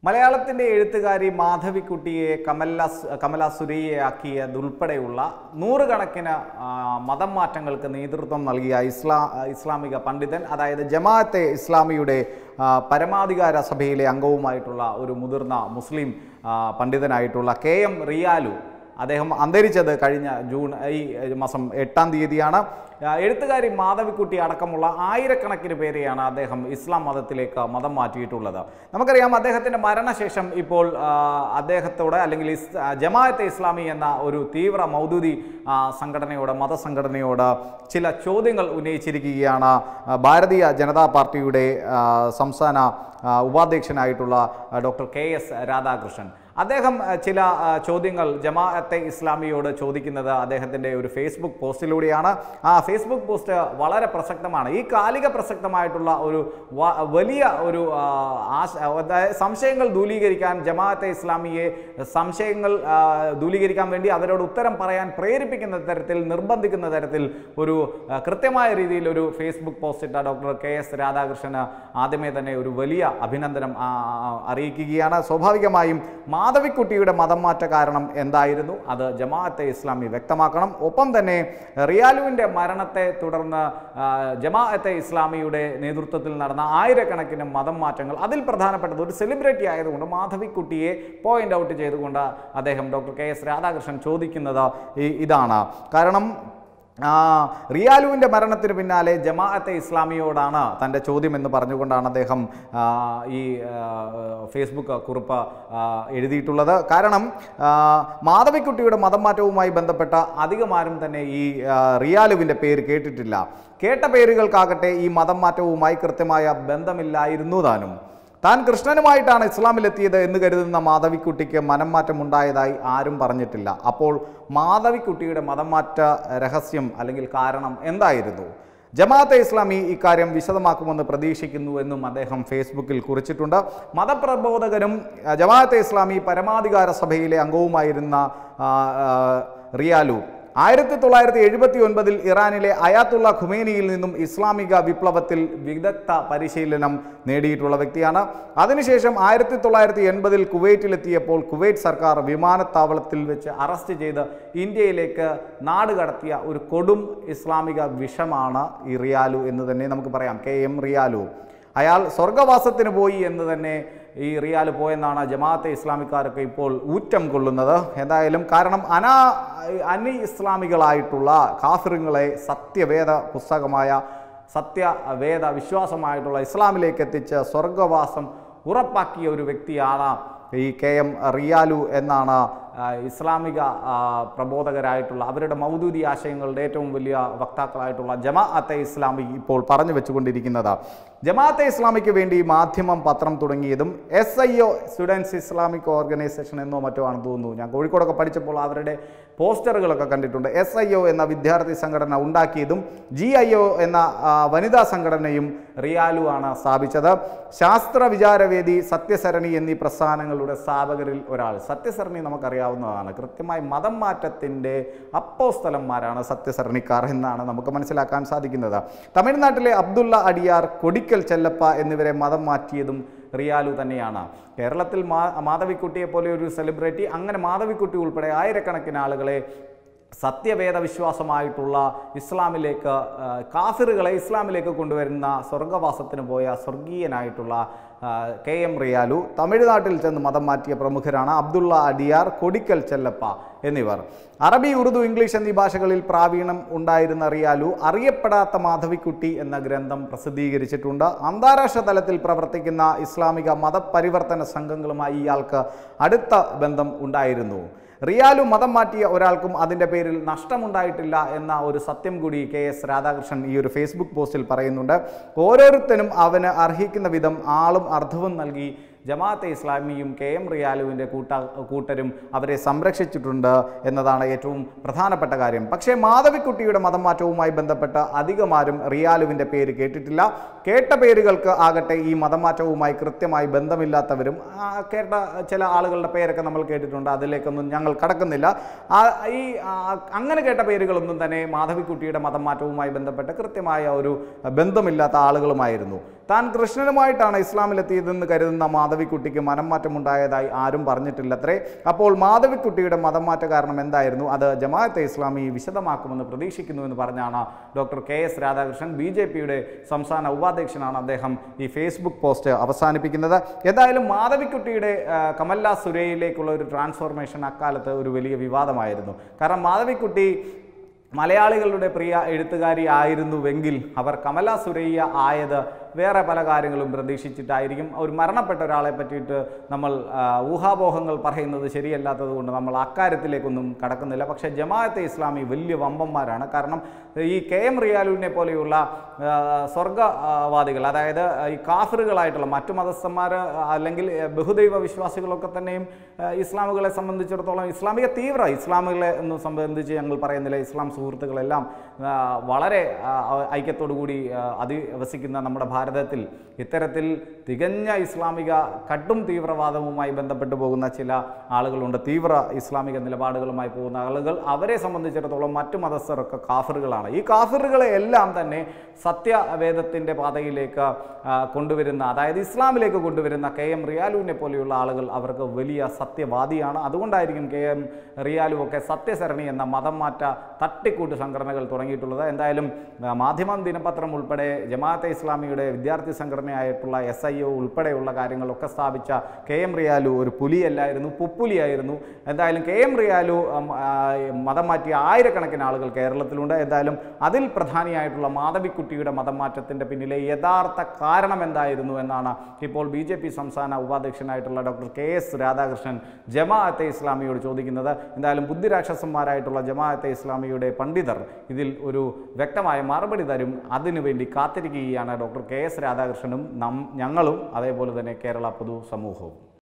മലയാളത്തിൻ്റെ എഴുത്തുകാരി മാധവിക്കുട്ടിയെ കമല കമല സുരയ്യയാക്കിയതുൾപ്പെടെയുള്ള നൂറുകണക്കിന് ആ, മതം മാറ്റങ്ങൾക്ക് നേതൃത്വം നൽകിയ ഇസ്ലാ ഇസ്ലാമിക പണ്ഡിതൻ അതായത് ജമാഅത്തെ ഇസ്ലാമിയുടെ ആ, പരമാധികാര സഭയിലെ അംഗവുമായിട്ടുള്ള ഒരു മുതിർന്ന മുസ്ലിം ആ, പണ്ഡിതനായിട്ടുള്ള കെ എം റിയാലു അദ്ദേഹം അന്തരിച്ചത് കഴിഞ്ഞ ജൂൺ ഈ മാസം എട്ടാം തീയതിയാണ് ആ, എഴുത്തുകാരി മാധവിക്കുട്ടി അടക്കമുള്ള ആയിരക്കണക്കിന് പേരെയാണ് അദ്ദേഹം ഇസ്ലാം മതത്തിലേക്ക് മതം മാറ്റിയിട്ടുള്ളത് നമുക്കറിയാം അദ്ദേഹത്തിൻ്റെ മരണശേഷം ഇപ്പോൾ ആ, അദ്ദേഹത്തോട് അല്ലെങ്കിൽ ഇസ് ആ, ജമാഅത്തെ ഇസ്ലാമി എന്ന ഒരു തീവ്ര മൗദൂദി ആ, സംഘടനയോട് മതസംഘടനയോട് ചില ചോദ്യങ്ങൾ ഉന്നയിച്ചിരിക്കുകയാണ് ആ, ഭാരതീയ ജനതാ പാർട്ടിയുടെ ആ, സംസ്ഥാന ആ, ഉപാധ്യക്ഷനായിട്ടുള്ള ആ, ഡോക്ടർ കെ എസ് രാധാകൃഷ്ണൻ അദ്ദേഹം ആ, ചില ആ, ചോദ്യങ്ങൾ ജമാഅത്തെ ഇസ്ലാമിയോട് ചോദിക്കുന്നത് അദ്ദേഹത്തിൻ്റെ ഒരു ഫേസ്ബുക്ക് പോസ്റ്റിലൂടെയാണ് ആ ഫേസ്ബുക്ക് പോസ്റ്റ് വളരെ പ്രസക്തമാണ് ഈ കാലിക പ്രസക്തമായിട്ടുള്ള ഒരു വ- വലിയ ഒരു ആ, ആശ അതായത് സംശയങ്ങൾ ദൂലീകരിക്കാൻ ജമാഅത്തെ ഇസ്ലാമിയെ സംശയങ്ങൾ ആ, ദൂലീകരിക്കാൻ വേണ്ടി അവരോട് ഉത്തരം പറയാൻ പ്രേരിപ്പിക്കുന്ന തരത്തിൽ നിർബന്ധിക്കുന്ന തരത്തിൽ ഒരു ആ, കൃത്യമായ രീതിയിൽ ഒരു ഫേസ്ബുക്ക് പോസ്റ്റ് ഇട്ട ഡോക്ടർ കെ എസ് രാധാകൃഷ്ണന് ആദ്യമേ തന്നെ ഒരു വലിയ അഭിനന്ദനം ആ, ആ, അറിയിക്കുകയാണ് സ്വാഭാവികമായും മാധവിക്കുട്ടിയുടെ മതം മാറ്റ കാരണം എന്തായിരുന്നു അത് ജമാഅത്തെ ഇസ്ലാമി വ്യക്തമാക്കണം ഒപ്പം തന്നെ റിയാലുവിൻ്റെ മരണത്തെ തുടർന്ന് ആ, ജമാഅത്തെ ഇസ്ലാമിയുടെ നേതൃത്വത്തിൽ നടന്ന ആയിരക്കണക്കിന് മതം മാറ്റങ്ങൾ അതിൽ പ്രധാനപ്പെട്ടത് ഒരു സെലിബ്രിറ്റി ആയതുകൊണ്ട് മാധവിക്കുട്ടിയെ പോയിന്റ് ഔട്ട് ചെയ്തുകൊണ്ട് അദ്ദേഹം ഡോക്ടർ കെ എസ് രാധാകൃഷ്ണൻ ചോദിക്കുന്നത് ഈ- ഇതാണ് കാരണം ആ, റിയാലുവിൻ്റെ മരണത്തിന് പിന്നാലെ ജമാഅത്തെ ഇസ്ലാമിയോടാണ് തൻ്റെ ചോദ്യം എന്ന് പറഞ്ഞുകൊണ്ടാണ് അദ്ദേഹം ആ, ഈ ആ, ഫേസ്ബുക്ക് കുറിപ്പ് ആ, എഴുതിയിട്ടുള്ളത് കാരണം ആ, മാധവിക്കുട്ടിയുടെ മതം മാറ്റവുമായി ബന്ധപ്പെട്ട അധികമാരും തന്നെ ഈ ആ, റിയാലുവിൻ്റെ പേര് കേട്ടിട്ടില്ല കേട്ട പേരുകൾക്കാകട്ടെ ഈ മതം മാറ്റവുമായി കൃത്യമായ ബന്ധമില്ലായിരുന്നു താനും താൻ കൃഷ്ണനുമായിട്ടാണ് ഇസ്ലാമിലെത്തിയത് എന്ന് കരുതുന്ന മാധവിക്കുട്ടിക്ക് മനം മാറ്റം ഉണ്ടായതായി ആരും പറഞ്ഞിട്ടില്ല അപ്പോൾ മാധവിക്കുട്ടിയുടെ മതം മാറ്റ രഹസ്യം അല്ലെങ്കിൽ കാരണം എന്തായിരുന്നു ജമാഅത്തെ ഇസ്ലാമി ഇക്കാര്യം വിശദമാക്കുമെന്ന് പ്രതീക്ഷിക്കുന്നു എന്നും അദ്ദേഹം ഫേസ്ബുക്കിൽ കുറിച്ചിട്ടുണ്ട് മതപ്രബോധകനും അഹ്, ജമാഅത്തെ ഇസ്ലാമി പരമാധികാര സഭയിലെ അംഗവുമായിരുന്ന ആ, ആ, റിയാലു ആയിരത്തി തൊള്ളായിരത്തി എഴുപത്തി ഒൻപതിൽ ഇറാനിലെ അയാത്തുള്ള ഖുമേനിയിൽ നിന്നും ഇസ്ലാമിക വിപ്ലവത്തിൽ വിദഗ്ധ പരിശീലനം നേടിയിട്ടുള്ള വ്യക്തിയാണ് അതിനുശേഷം ആയിരത്തി തൊള്ളായിരത്തി എൺപതിൽ കുവൈറ്റിലെത്തിയപ്പോൾ കുവൈറ്റ് സർക്കാർ വിമാനത്താവളത്തിൽ വെച്ച് അറസ്റ്റ് ചെയ്ത് ഇന്ത്യയിലേക്ക് നാട് കടത്തിയ ഒരു കൊടും ഇസ്ലാമിക വിഷമാണ് ഈ റിയാലു എന്ന് തന്നെ നമുക്ക് പറയാം കെ എം റിയാലു അയാൾ സ്വർഗവാസത്തിന് പോയി എന്ന് തന്നെ ഈ റിയാൽ പോയെന്നാണ് ജമാഅത്തെ ഇസ്ലാമിക്കാരൊക്കെ ഇപ്പോൾ ഊറ്റം കൊള്ളുന്നത് എന്തായാലും കാരണം അനാ അനി ഇസ്ലാമികളായിട്ടുള്ള കാഫിറുകളെ സത്യവേദ പുസ്തകമായ സത്യവേദ വിശ്വാസമായിട്ടുള്ള ഇസ്ലാമിലേക്ക് എത്തിച്ച് സ്വർഗവാസം ഉറപ്പാക്കിയ ഒരു വ്യക്തിയാണ് ഈ കെ എം റിയാലു എന്നാണ് ആ, ഇസ്ലാമിക ആ, പ്രബോധകരായിട്ടുള്ള അവരുടെ മൗദൂദി ആശയങ്ങളുടെ ഏറ്റവും വലിയ വക്താക്കളായിട്ടുള്ള ജമാഅത്തെ ഇസ്ലാമി ഇപ്പോൾ പറഞ്ഞു വെച്ചുകൊണ്ടിരിക്കുന്നത് ജമാഅത്തെ ഇസ്ലാമിക്ക് വേണ്ടി മാധ്യമം പത്രം തുടങ്ങിയതും S I O students Islamic organisation എന്നോ മറ്റോ ആണെന്ന് തോന്നുന്നു ഞാൻ കോഴിക്കോടൊക്കെ പഠിച്ചപ്പോൾ അവരുടെ പോസ്റ്ററുകളൊക്കെ കണ്ടിട്ടുണ്ട് എസ് ഐ ഒ എന്ന വിദ്യാർത്ഥി സംഘടന ഉണ്ടാക്കിയതും ജി ഐ ഒ എന്ന ആ, വനിതാ സംഘടനയും റിയാലു ആണ് സ്ഥാപിച്ചത് ശാസ്ത്ര വിചാരവേദി സത്യസരണി എന്നീ പ്രസ്ഥാനങ്ങളുടെ സ്ഥാപകരിൽ ഒരാൾ സത്യസരണി നമുക്കറിയാവുന്നതാണ് കൃത്യമായി മതം മാറ്റത്തിൻ്റെ അപ്പോസ്തലന്മാരാണ് സത്യസരണിക്കാർ എന്നാണ് നമുക്ക് മനസ്സിലാക്കാൻ സാധിക്കുന്നത് തമിഴ്നാട്ടിലെ അബ്ദുള്ള അടിയാർ കൊടിക്കൽ ചെല്ലപ്പ എന്നിവരെ മതം മാറ്റിയതും റിയാലു തന്നെയാണ് കേരളത്തിൽ മാ മാധവിക്കുട്ടിയെ പോലെ ഒരു സെലിബ്രിറ്റി അങ്ങനെ മാധവിക്കുട്ടി ഉൾപ്പെടെ ആയിരക്കണക്കിന് ആളുകളെ സത്യവേദ വിശ്വാസമായിട്ടുള്ള ഇസ്ലാമിലേക്ക് ആ, കാഫിറുകളെ ഇസ്ലാമിലേക്ക് കൊണ്ടുവരുന്ന സ്വർഗവാസത്തിന് പോയ സ്വർഗീയനായിട്ടുള്ള ആ, കെ എം റിയാലു തമിഴ്നാട്ടിൽ ചെന്ന് മതം മാറ്റിയ പ്രമുഖരാണ് അബ്ദുള്ള അഡിയാർ കൊടിക്കൽ ചെല്ലപ്പ എന്നിവർ അറബി ഉറുദു ഇംഗ്ലീഷ് എന്നീ ഭാഷകളിൽ പ്രാവീണ്യം ഉണ്ടായിരുന്ന റിയാലു അറിയപ്പെടാത്ത മാധവിക്കുട്ടി എന്ന ഗ്രന്ഥം പ്രസിദ്ധീകരിച്ചിട്ടുണ്ട് അന്താരാഷ്ട്ര തലത്തിൽ പ്രവർത്തിക്കുന്ന ഇസ്ലാമിക മതപരിവർത്തന സംഘങ്ങളുമായി ഇയാൾക്ക് അടുത്ത ബന്ധം ഉണ്ടായിരുന്നു റിയാലു മതം മാറ്റിയ ഒരാൾക്കും അതിൻ്റെ പേരിൽ നഷ്ടമുണ്ടായിട്ടില്ല എന്ന ഒരു സത്യം കൂടി കെ എസ് രാധാകൃഷ്ണൻ ഈ ഒരു ഫേസ്ബുക്ക് പോസ്റ്റിൽ പറയുന്നുണ്ട് ഓരോരുത്തരും അവന് അർഹിക്കുന്ന വിധം ആളും അർത്ഥവും നൽകി ജമാഅത്തെ ഇസ്ലാമിയും കെ എം റിയാലുവിൻ്റെ കൂട്ട കൂട്ടരും അവരെ സംരക്ഷിച്ചിട്ടുണ്ട് എന്നതാണ് ഏറ്റവും പ്രധാനപ്പെട്ട കാര്യം പക്ഷേ മാധവിക്കുട്ടിയുടെ മതം മാറ്റവുമായി ബന്ധപ്പെട്ട് അധികമാരും റിയാലുവിൻ്റെ പേര് കേട്ടിട്ടില്ല കേട്ട പേരുകൾക്ക് ആകട്ടെ ഈ മതം മാറ്റവുമായി കൃത്യമായി ബന്ധമില്ലാത്തവരും ആ, കേട്ട ചില ആളുകളുടെ പേരൊക്കെ നമ്മൾ കേട്ടിട്ടുണ്ട് അതിലേക്കൊന്നും ഞങ്ങൾ കടക്കുന്നില്ല ആ, ഈ ആ, അങ്ങനെ കേട്ട പേരുകളൊന്നും തന്നെ മാധവിക്കുട്ടിയുടെ മതം മാറ്റവുമായി ബന്ധപ്പെട്ട് കൃത്യമായ ഒരു ബന്ധമില്ലാത്ത ആളുകളുമായിരുന്നു താൻ കൃഷ്ണനുമായിട്ടാണ് ഇസ്ലാമിലെത്തിയതെന്ന് കരുതുന്ന മാധവിക്കുട്ടിക്ക് മനം മാറ്റമുണ്ടായതായി ആരും പറഞ്ഞിട്ടില്ലത്രേ അപ്പോൾ മാധവിക്കുട്ടിയുടെ മതം മാറ്റ കാരണം എന്തായിരുന്നു അത് ജമാഅത്തെ ഇസ്ലാമി വിശദമാക്കുമെന്ന് പ്രതീക്ഷിക്കുന്നുവെന്ന് പറഞ്ഞാണ് doctor K S Radhakrishnan B J പിയുടെ സംസ്ഥാന ഉപാധ്യക്ഷനാണ് അദ്ദേഹം ഈ ഫേസ്ബുക്ക് പോസ്റ്റ് അവസാനിപ്പിക്കുന്നത് എന്തായാലും മാധവിക്കുട്ടിയുടെ ആ, കമല്ല സുരയിലേക്കുള്ള ഒരു ട്രാൻസ്ഫോർമേഷൻ അക്കാലത്ത് ഒരു വലിയ വിവാദമായിരുന്നു കാരണം മാധവിക്കുട്ടി മലയാളികളുടെ പ്രിയ എഴുത്തുകാരി ആയിരുന്നുവെങ്കിൽ അവർ കമല സുരയ്യ ആയത് വേറെ പല കാര്യങ്ങളും പ്രതീക്ഷിച്ചിട്ടായിരിക്കും ഒരു മരണപ്പെട്ട ഒരാളെ പറ്റിയിട്ട് നമ്മൾ ആ, ഊഹാപോഹങ്ങൾ പറയുന്നത് ശരിയല്ലാത്തത് കൊണ്ട് നമ്മൾ അക്കാര്യത്തിലേക്കൊന്നും കടക്കുന്നില്ല പക്ഷേ ജമാഅത്തെ ഇസ്ലാമി വലിയ വമ്പന്മാരാണ് കാരണം ഈ കെ എം റിയാലുവിനെ പോലെയുള്ള ആ, സ്വർഗവാദികൾ അതായത് ഈ കാഫറുകളായിട്ടുള്ള മറ്റു മതസ്ഥന്മാർ അല്ലെങ്കിൽ ബഹുദൈവ വിശ്വാസികളൊക്കെ തന്നെയും ആ, ഇസ്ലാമുകളെ സംബന്ധിച്ചിടത്തോളം ഇസ്ലാമിക തീവ്ര ഇസ്ലാമുകളെ ഒന്നും സംബന്ധിച്ച് ഞങ്ങൾ പറയുന്നില്ല ഇസ്ലാം സുഹൃത്തുക്കളെല്ലാം ആ, വളരെ ആ, ഐക്യത്തോടു കൂടി ആ, അധിവസിക്കുന്ന നമ്മുടെ ഭാരതത്തിൽ ഇത്തരത്തിൽ തികഞ്ഞ ഇസ്ലാമിക കടും തീവ്രവാദവുമായി ബന്ധപ്പെട്ടു പോകുന്ന ചില ആളുകളുണ്ട് തീവ്ര ഇസ്ലാമിക നിലപാടുകളുമായി പോകുന്ന ആളുകൾ അവരെ സംബന്ധിച്ചിടത്തോളം മറ്റു മതസ്ഥരൊക്കെ കാഫറുകളാണ് ഈ കാഫറുകളെ എല്ലാം തന്നെ സത്യവേദത്തിൻ്റെ പാതയിലേക്ക് ആ, കൊണ്ടുവരുന്ന അതായത് ഇസ്ലാമിലേക്ക് കൊണ്ടുവരുന്ന കെ എം റിയാലുവിനെ പോലെയുള്ള ആളുകൾ അവർക്ക് വലിയ സത്യവാദിയാണ് അതുകൊണ്ടായിരിക്കും കെ എം റിയാലു ഒക്കെ സത്യസരണി എന്ന മതം മാറ്റ തട്ടിക്കൂട്ട് സംഘടനകൾ തുടങ്ങിയിട്ടുള്ളത് എന്തായാലും ആ, മാധ്യമം ദിനപത്രം ഉൾപ്പെടെ ജമാഅത്തെ ഇസ്ലാമിയുടെ വിദ്യാർത്ഥി സംഘടനയായിട്ടുള്ള എസ് ഐ ഒ ഉൾപ്പെടെയുള്ള കാര്യങ്ങളൊക്കെ സ്ഥാപിച്ച കെ എം റിയാലു ഒരു പുലിയല്ലായിരുന്നു പുപ്പുലിയായിരുന്നു എന്തായാലും കെ എം റിയാലു ഉം, ആ, മതം മാറ്റിയ ആയിരക്കണക്കിന് ആളുകൾ കേരളത്തിലുണ്ട് എന്തായാലും അതിൽ പ്രധാനിയായിട്ടുള്ള മാധവിക്കുട്ടിയുടെ മതം മാറ്റത്തിൻ്റെ പിന്നിലെ യഥാർത്ഥ കാരണം എന്തായിരുന്നു എന്നാണ് ഇപ്പോൾ ബി ജെ പി സംസ്ഥാന ഉപാധ്യക്ഷനായിട്ടുള്ള doctor K S Radhakrishnan Jamaat-e ഇസ്ലാമിയോട് ചോദിക്കുന്നത് എന്തായാലും ബുദ്ധിരാക്ഷസന്മാരായിട്ടുള്ള ജമാഅത്തെ ഇസ്ലാമിയുടെ പണ്ഡിതർ ഇതിൽ ഒരു വ്യക്തമായ മറുപടി തരും അതിനുവേണ്ടി കാത്തിരിക്കുകയാണ് ഡോക്ടർ കെ എസ് രാധാകൃഷ്ണനും നം ഞങ്ങളും അതേപോലെ തന്നെ കേരള പൊതു സമൂഹവും